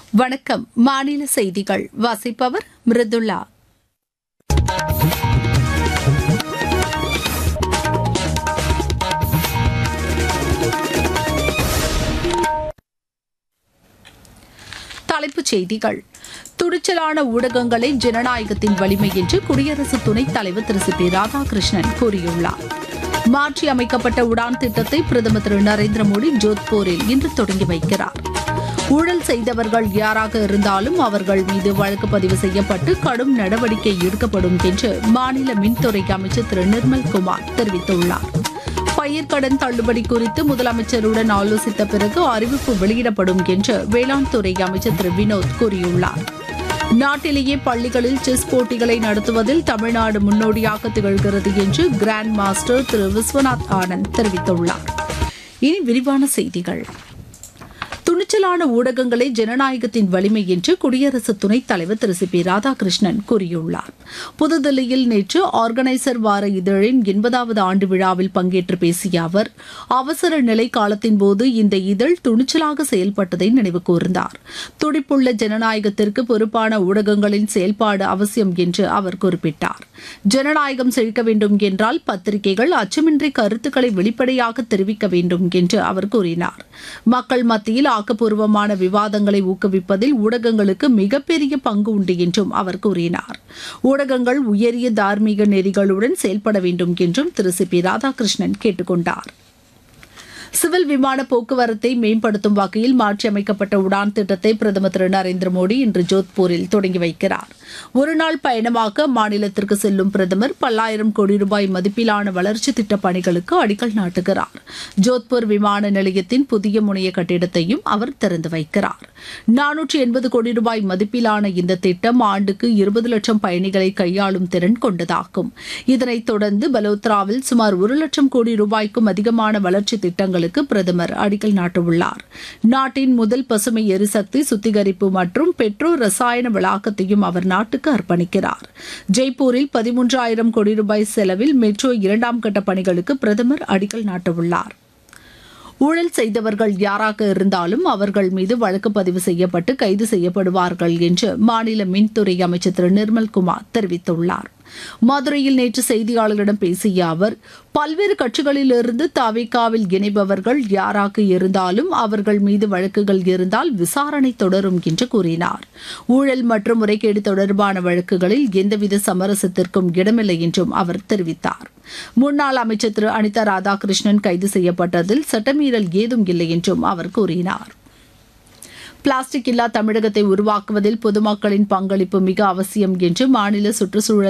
வணக்கம் மாநில செய்திகள் வாசிப்பவர் மிருதுளா தலைப்புச் செய்திகள் துணிச்சலான ஊடகங்களே ஜனநாயகத்தின் வலிமை என்று குடியரசு துணைத் தலைவர் திரு சி பி ராதாகிருஷ்ணன் கூறியுள்ளார் மாற்றி அமைக்கப்பட்ட உடான் திட்டத்தை பிரதமர் திரு நரேந்திர மோடி ஜோத்பூரில் இன்று தொடங்கி வைக்கிறார் ஊழல் செய்தவர்கள் யாராக இருந்தாலும் அவர்கள் மீது வழக்கு பதிவு செய்யப்பட்டு கடும் நடவடிக்கை எடுக்கப்படும் என்று மாநில மின்துறை அமைச்சர் திரு நிர்மல் குமார் தெரிவித்துள்ளார் பயிர்க்கடன் தள்ளுபடி குறித்து முதலமைச்சருடன் ஆலோசித்த பிறகு அறிவிப்பு வெளியிடப்படும் என்று வேளாண் துறை அமைச்சர் திரு வினோத் கூறியுள்ளார் நாட்டிலேயே பள்ளிகளில் செஸ் போட்டிகளை நடத்துவதில் தமிழ்நாடு முன்னோடியாக திகழ்கிறது என்று கிராண்ட் மாஸ்டர் திரு விஸ்வநாத் ஆனந்த் தெரிவித்துள்ளார் இனி விரிவான செய்திகள் துணிச்சலான ஊடகங்களே ஜனநாயகத்தின் வலிமை என்று குடியரசு துணைத் தலைவர் திரு சி பி ராதாகிருஷ்ணன் கூறியுள்ளார் புதுதில்லியில் நேற்று ஆர்கனைசர் வார இதழின் எண்பதாவது ஆண்டு விழாவில் பங்கேற்று பேசிய அவர் அவசர நிலை காலத்தின் போது இந்த இதழ் துணிச்சலாக செயல்பட்டதை நினைவு கூர்ந்தார் துடிப்புள்ள ஜனநாயகத்திற்கு பொறுப்பான ஊடகங்களின் செயல்பாடு அவசியம் என்று அவர் குறிப்பிட்டார் ஜனநாயகம் செழிக்க வேண்டும் என்றால் பத்திரிகைகள் அச்சமின்றி கருத்துக்களை வெளிப்படையாக தெரிவிக்க வேண்டும் என்று அவர் கூறினார் மக்கள் மத்தியில் ஆக்கப்பூர்வமான விவாதங்களை ஊக்குவிப்பதில் ஊடகங்களுக்கு மிகப்பெரிய பங்கு உண்டு என்றும் அவர் கூறினார் ஊடகங்கள் உயரிய தார்மீக நெறிகளுடன் செயல்பட வேண்டும் என்றும் திரு சி பி ராதாகிருஷ்ணன் கேட்டுக்கொண்டார் சிவில் விமான போக்குவரத்தை மேம்படுத்தும் வகையில் மாற்றியமைக்கப்பட்ட உடான் திட்டத்தை பிரதமர் திரு நரேந்திர மோடி இன்று ஜோத்பூரில் தொடங்கி வைக்கிறார் ஒருநாள் பயணமாக மாநிலத்திற்கு செல்லும் பிரதமர் பல்லாயிரம் கோடி ரூபாய் மதிப்பிலான வளர்ச்சி திட்டப் பணிகளுக்கு அடிக்கல் நாட்டுகிறார் ஜோத்பூர் விமான நிலையத்தின் புதிய முனைய கட்டிடத்தையும் அவர் திறந்து வைக்கிறார் நானூற்றி எண்பது கோடி ரூபாய் மதிப்பிலான இந்த திட்டம் ஆண்டுக்கு இருபது லட்சம் பயணிகளை கையாளும் திறன் கொண்டதாகும் இதனைத் தொடர்ந்து பலோத்ராவில் சுமார் ஒரு லட்சம் கோடி ரூபாய்க்கும் அதிகமான வளர்ச்சி திட்டங்களுக்கு பிரதமர் அடிக்கல் நாட்டவுள்ளார் நாட்டின் முதல் பசுமை எரிசக்தி சுத்திகரிப்பு மற்றும் பெட்ரோ ரசாயன வளாகத்தையும் அவர் நாட்டுக்கு அர்ப்பணிக்கிறார் ஜெய்ப்பூரில் பதிமூன்றாயிரம் கோடி ரூபாய் செலவில் மெட்ரோ இரண்டாம் கட்ட பணிகளுக்கு பிரதமர் அடிக்கல் நாட்டவுள்ளார் ஊழல் செய்தவர்கள் யாராக இருந்தாலும் அவர்கள் மீது வழக்கு பதிவு செய்யப்பட்டு கைது செய்யப்படுவார்கள் என்று மாநில மின்துறை அமைச்சர் திரு நிர்மல்குமார் தெரிவித்துள்ளார் மதுரையில் நேற்று செய்தியாளர்களிடம் பேசிய அவர் பல்வேறு கட்சிகளிலிருந்து தவிகாவில் இணைபவர்கள் யாராக இருந்தாலும் அவர்கள் மீது வழக்குகள் இருந்தால் விசாரணை தொடரும் என்று கூறினார் ஊழல் மற்றும் முறைகேடு தொடர்பான வழக்குகளில் எந்தவித சமரசத்திற்கும் இடமில்லை என்றும் அவர் தெரிவித்தார் முன்னாள் அமைச்சர் திரு அனிதா ராதாகிருஷ்ணன் கைது செய்யப்பட்டதில் சட்டமீறல் ஏதும் இல்லை என்றும் அவர் கூறினார் பிளாஸ்டிக் இல்லா தமிழகத்தை உருவாக்குவதில் பொதுமக்களின் பங்களிப்பு மிக அவசியம் என்று மாநில சுற்றுச்சூழல்